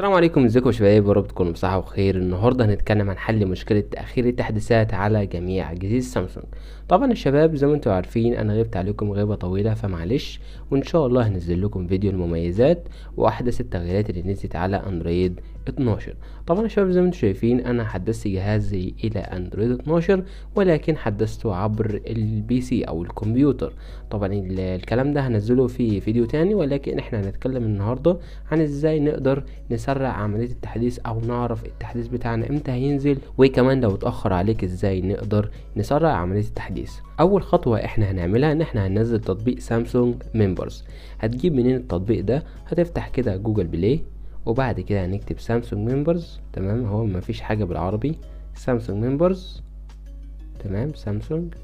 السلام عليكم ازيكم يا شباب يا رب تكونوا بصحة وخير النهاردة هنتكلم عن حل مشكلة تأخير التحديثات على جميع أجهزة سامسونج طبعا يا شباب زي ما انتم عارفين انا غبت عليكم غيبة طويلة فمعلش وان شاء الله هنزل لكم فيديو المميزات واحدث التغييرات اللي نزلت على اندرويد 12 طبعا يا شباب زي ما انتم شايفين انا حدثت جهازي الى اندرويد 12 ولكن حدثته عبر البي سي او الكمبيوتر طبعا الكلام ده هنزله في فيديو تاني ولكن احنا هنتكلم النهارده عن ازاي نقدر نسرع عملية التحديث او نعرف التحديث بتاعنا امتى هينزل وكمان لو اتأخر عليك ازاي نقدر نسرع عملية التحديث اول خطوة احنا هنعملها ان احنا هننزل تطبيق سامسونج ممبرز هتجيب منين التطبيق ده هتفتح كده جوجل بلاي وبعد كده هنكتب سامسونج ممبرز تمام هو مفيش حاجة بالعربي سامسونج ممبرز تمام سامسونج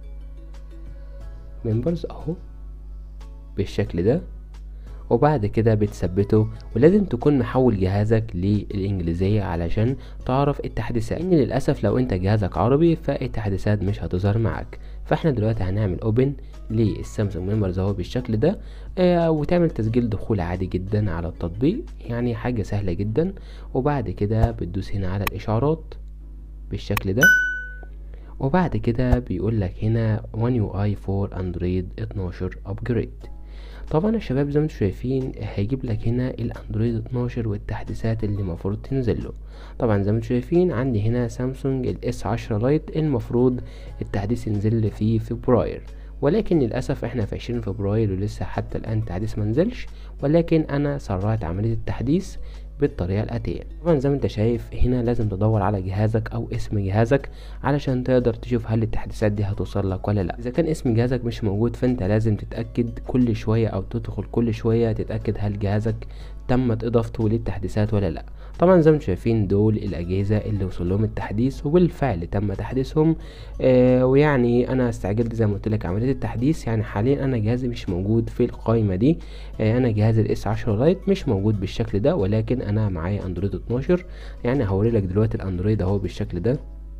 ممبرز اهو بالشكل ده وبعد كده بتثبته ولازم تكون محول جهازك للإنجليزية علشان تعرف التحديثات ان للأسف لو انت جهازك عربي فالتحديثات مش هتظهر معك فاحنا دلوقتي هنعمل اوبن للسامسونج ممبرز اهو بالشكل ده آه وتعمل تسجيل دخول عادي جدا على التطبيق يعني حاجة سهلة جدا وبعد كده بتدوس هنا على الإشعارات بالشكل ده وبعد كده بيقول لك هنا One UI for Android 12 Upgrade طبعا يا شباب زي ما انتم شايفين هيجيب لك هنا الاندرويد 12 والتحديثات اللي المفروض تنزل له طبعا زي ما انتم شايفين عندي هنا سامسونج الاس 10 لايت المفروض التحديث ينزل في فبراير ولكن للأسف احنا في عشرين فبراير ولسه حتى الآن التحديث منزلش ولكن أنا سرعت عملية التحديث بالطريقة الآتية طبعا زي ما انت شايف هنا لازم تدور على جهازك أو اسم جهازك علشان تقدر تشوف هل التحديثات دي هتوصل لك ولا لا إذا كان اسم جهازك مش موجود فانت لازم تتأكد كل شوية أو تدخل كل شوية تتأكد هل جهازك تمت إضافته للتحديثات ولا لا طبعا زي ما انتم شايفين دول الأجهزة اللي وصل لهم التحديث وبالفعل تم تحديثهم آه ويعني أنا استعجلت زي ما قلت لك عملية التحديث يعني حاليا أنا جهازي مش موجود في القائمة دي آه أنا جهاز الاس 10 لايت مش موجود بالشكل ده ولكن أنا معايا أندرويد 12 يعني هوري لك دلوقتي الأندرويد أهو بالشكل ده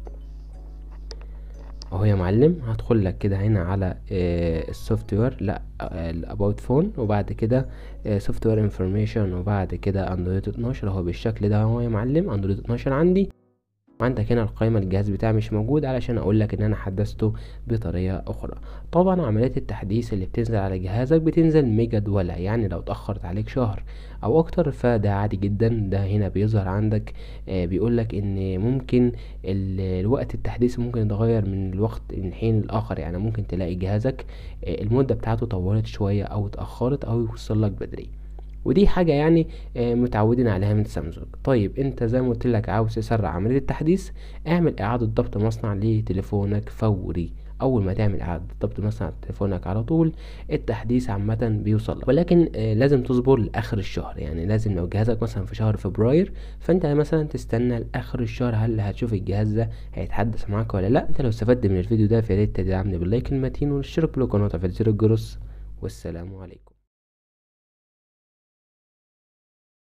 اهو يا معلم هدخل لك كده هنا على السوفت وير لا الاباوت فون وبعد كده سوفت وير انفورميشن وبعد كده اندرويد 12 اهو بالشكل ده اهو يا معلم اندرويد 12 عندي وعندك هنا القائمة الجهاز بتاعي مش موجود علشان اقول لك ان انا حدثته بطريقة اخرى طبعا عمليات التحديث اللي بتنزل على جهازك بتنزل مجدولة يعني لو اتأخرت عليك شهر او اكتر فده عادي جدا ده هنا بيظهر عندك آه بيقول لك ان ممكن الوقت التحديث ممكن يتغير من الوقت من حين الاخر يعني ممكن تلاقي جهازك آه المدة بتاعته طولت شوية او اتأخرت او يوصل لك بدري ودي حاجة يعني متعودين عليها من سامسونج طيب انت زي ما قلت لك عاوز تسرع عملية التحديث اعمل اعادة ضبط مصنع لتليفونك فوري اول ما تعمل اعادة ضبط مصنع تليفونك على طول التحديث عامة بيوصل لك ولكن لازم تصبر لاخر الشهر يعني لازم لو جهازك مثلا في شهر فبراير فانت مثلا تستنى لاخر الشهر هل هتشوف الجهاز ده هيتحدث معاك ولا لا انت لو استفدت من الفيديو ده فياريت تدعمني باللايك المتين والاشتراك بالقناة وتفعيل زر الجرس والسلام عليكم